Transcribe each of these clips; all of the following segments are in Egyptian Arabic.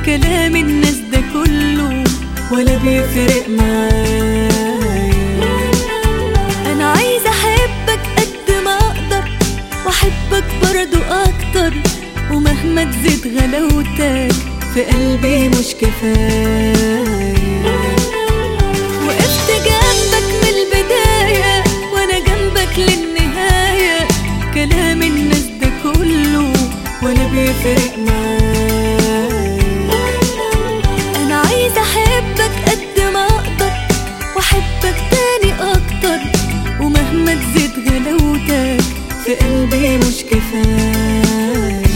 كلام الناس ده كله ولا بيفرق معايا انا عايزه احبك قد ما اقدر واحبك برضو اكتر ومهما تزيد غلاوتك في قلبي مش كفايه وقفت جنبك من البدايه وانا جنبك للنهايه كلام الناس ده كله ولا بيفرق معايا انا عايزه احبك قد ما اقدر واحبك تاني اكتر ومهما تزيد غلاوتك في قلبي مش كفايه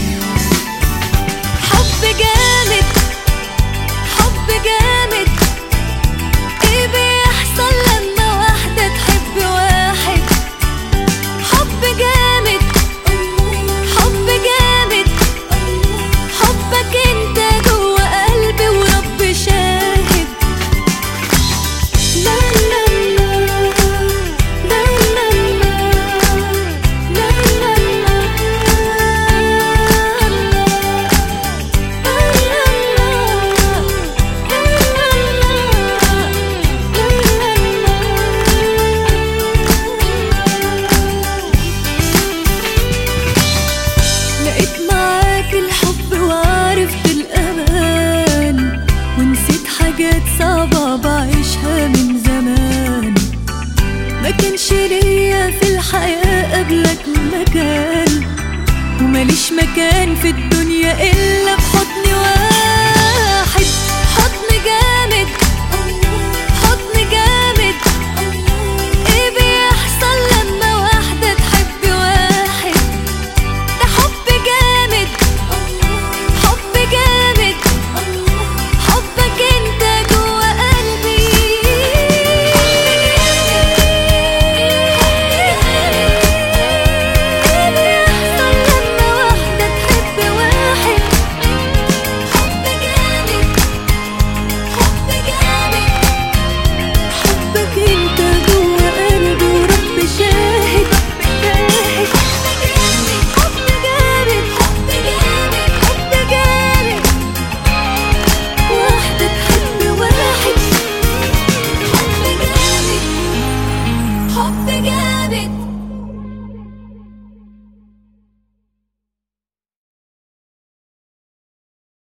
حب جامد حب جامد ايه بيحصل لما واحدة تحب واحد حب جامد حب جامد حبك انت جوا قلبي ورب شاهد لا لا لا لا لا لا لا لقيت معاك الحب وعرفت الأمان ونسيت حاجات صعبة بعيشها من زمان ما كانش ليا في الحياة قبلك مكان وماليش مكان في الدنيا إلا في حضن واحد حضن جامد حضن جامد ايه بيحصل لما واحدة تحب واحد ده حب جامد حب جامد حبك انت جوا قلبي ايه بيحصل لما واحدة تحب واحد حب جامد حب جامد حبك انت جوا قلبي ورب شاهد شاهد حب جامد حب جامد حب جامد واحدة تحب واحد حب جامد حب جامد